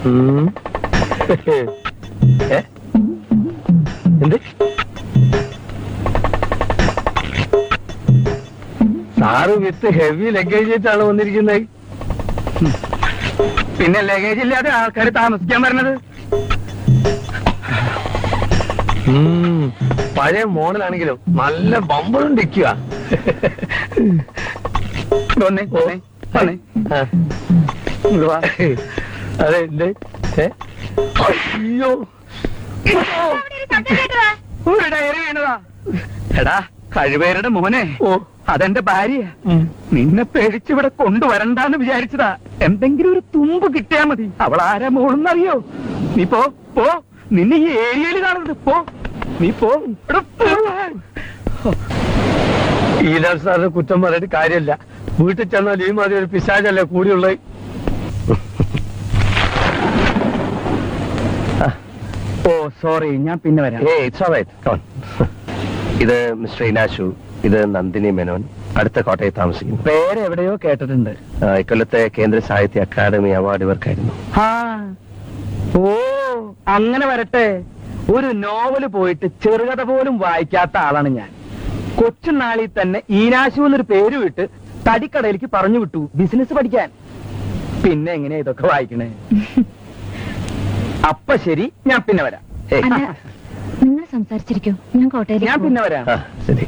ഉം. ഏ? എന്ത് സാറ് വിത്ത് ഹെവി ലഗേജ് ആയിട്ടാണ് വന്നിരിക്കുന്നത് പിന്നെ ലഗേജ് ഇല്ലാതെ ആൾക്കാർ താമസിക്കാൻ പറഞ്ഞത് ഉം. പഴയ മോഡലാണെങ്കിലും നല്ല ബമ്പറും ഡിക്കുക വന്നേ വന്നേ വന്നേ ഇങ്ങട് വാ. അതെ എന്ത് ഏ? അയ്യോ ഒരു ഡയറി വീണതാ എടാ കഴിവേരുടെ മോനെ ഓ അതെന്റെ ഭാര്യ ഉം. നിന്നെ പേടിച്ചിവിടെ കൊണ്ടുവരണ്ടാന്ന് വിചാരിച്ചതാ എന്തെങ്കിലും ഒരു തുമ്പ് കിട്ടിയാ മതി അവൾ ആരാ മോളെന്നറിയോ നീ പോ പോ നിന്നെ ഈ ഏരിയയിൽ കാണുന്നത് പോ നീ പോ എടാ, പോ. ഈലാൽ സാറിന് കുറ്റം പറഞ്ഞിട്ട് കാര്യമില്ല വീട്ടിൽ ചെന്നാൽ ഈ മാതിരി ഒരു പിശാചല്ലേ കൂടിയുള്ളത് ഓ സോറി ഞാൻ പിന്നെ വരാം ഏയ് ഇറ്റ്സ് ഓൾറൈറ്റ് കം ഇത് മിസ്റ്റർ ഇനാശു ഇത് നന്ദിനി മേനോൻ അടുത്ത കോട്ടയത്ത് താമസിക്കുന്നു പേര് എവിടെയോ കേട്ടിട്ടുണ്ട് ആ, ഇക്കൊല്ലത്തെ കേന്ദ്ര സാഹിത്യ അക്കാദമി അവാർഡ് ഇവർക്കായിരുന്നു ആ ഓ അങ്ങനെ വരട്ടെ ഒരു നോവല് പോയിട്ട് ചെറുകഥ പോലും വായിക്കാത്ത ആളാണ് ഞാൻ കൊച്ചുനാളിൽ തന്നെ ഈനാശു എന്നൊരു പേര് വിട്ട് തടിക്കടയിലേക്ക് പറഞ്ഞു വിട്ടു ബിസിനസ് പഠിക്കാൻ പിന്നെ എങ്ങനെയാ ഇതൊക്കെ വായിക്കണേ അപ്പൊ ശരി ഞാൻ പിന്നെ വരാം ഏയ്, അല്ല നിങ്ങൾ സംസാരിച്ചിരിക്കും ഞാൻ കോട്ടയിലേക്ക് ഞാൻ പിന്നെ വരാം ആ, ശരി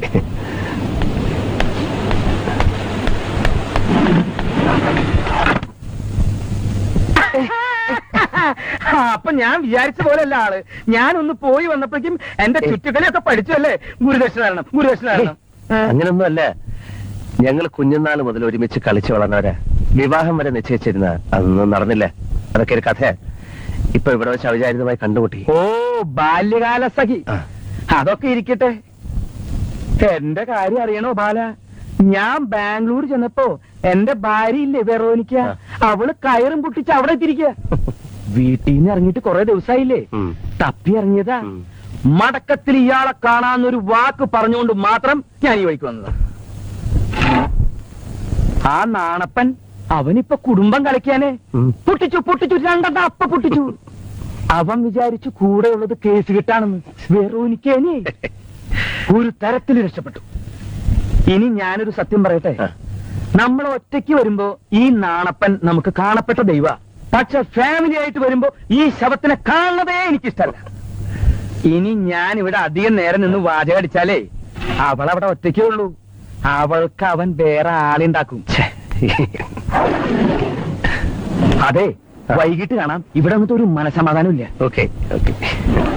ആ, അപ്പൊ ഞാൻ വിചാരിച്ച പോലെയല്ല ആള് ഞാനൊന്ന് പോയി വന്നപ്പോഴേക്കും എന്റെ ചുറ്റുകളിയൊക്കെ പഠിച്ചല്ലേ ഗുരുദക്ഷിണ തരണം ഗുരുദക്ഷിണ തരണം ആ. അങ്ങനൊന്നും അല്ല ഞങ്ങൾ കുഞ്ഞുനാൾ മുതൽ ഒരുമിച്ച് കളിച്ചു വളർന്നവരാ വിവാഹം വരെ നിശ്ചയിച്ചിരുന്ന അതൊന്നും നടന്നില്ല അതൊക്കെ ഒരു കഥ ഇപ്പൊ ഇവിടെ വെച്ച് അവിചാരിതമായി കണ്ടുമുട്ടി ഓ ബാല്യകാല സഖി ആ. അതൊക്കെ ഇരിക്കട്ടെ എന്റെ കാര്യം അറിയണോ ബാല ഞാൻ ബാംഗ്ലൂർ ചെന്നപ്പോ എന്റെ ഭാര്യ ഇല്ലേ വെറോനിക്ക ആ. അവള് കയറും പൊട്ടിച്ച് അവിടെ എത്തിരിക്ക വീട്ടിൽ നിന്ന് ഇറങ്ങിയിട്ട് കുറെ ദിവസമായില്ലേ ഉം. തപ്പി ഇറങ്ങിയതാ ഉം. മടക്കത്തിൽ ഇയാളെ കാണാന്നൊരു വാക്ക് പറഞ്ഞുകൊണ്ട് മാത്രം ഞാൻ ഈ വഴിക്ക് വന്നതാ ആ നാണപ്പൻ അവനിപ്പൊ കുടുംബം കളിക്കാനേ ഉം. പൊട്ടിച്ചു പൊട്ടിച്ചു രണ്ടെണ്ണം അപ്പ പൊട്ടിച്ചു അവൻ വിചാരിച്ചു കൂടെ ഉള്ളത് കേസ് കിട്ടാണെന്ന് വെറോനിക്കേനെ ഒരു തരത്തിൽ രക്ഷപ്പെട്ടു ഇനി ഞാനൊരു സത്യം പറയട്ടെ ആ. നമ്മൾ ഒറ്റയ്ക്ക് വരുമ്പോ ഈ നാണപ്പൻ നമുക്ക് കാണപ്പെട്ട ദൈവ പക്ഷെ ഫാമിലി ആയിട്ട് വരുമ്പോ ഈ ശവത്തിനെ കാണുന്നതേ എനിക്കിഷ്ടല്ല ഇനി ഞാൻ ഇവിടെ അധികം നേരം നിന്ന് വാചകം അടിച്ചാലേ അവൾ അവിടെ ഒറ്റയ്ക്കേ ഉള്ളൂ അവൾക്ക് അവൻ വേറെ ആളുണ്ടാക്കും ഛെ. അതെ വൈകിട്ട് കാണാം ഇവിടെ വന്നിട്ട് ഒരു മനസമാധാനം ഇല്ല ഓക്കെ ഓക്കെ